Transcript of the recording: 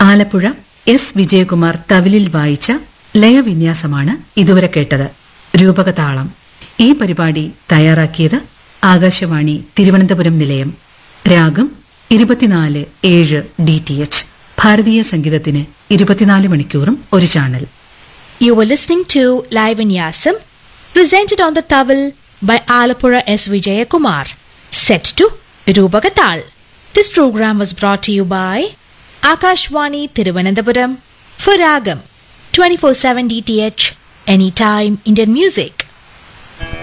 Alappuzha S Vijayakumar തവിലിൽ വായിച്ച ലയവിന്യാസമാണ് ഇതുവരെ കേട്ടത് രൂപകതാളം ഈ പരിപാടി തയ്യാറാക്കിയത് ആകാശവാണി തിരുവനന്തപുരം നിലയം രാഗം ഇരുപത്തിനാല് ഏഴ് ഡി ടി എച്ച് ഭാരതീയ സംഗീതത്തിന് ഇരുപത്തിനാല് മണിക്കൂറും ഒരു channel You were listening to Live in Yasam, presented on the Tawil by Alapura S. Vijayakumar, set to Rubagatal. This program was brought to you by Akashwani Thiruvananthapuram for Ragam 24/7 DTH Anytime Indian Music.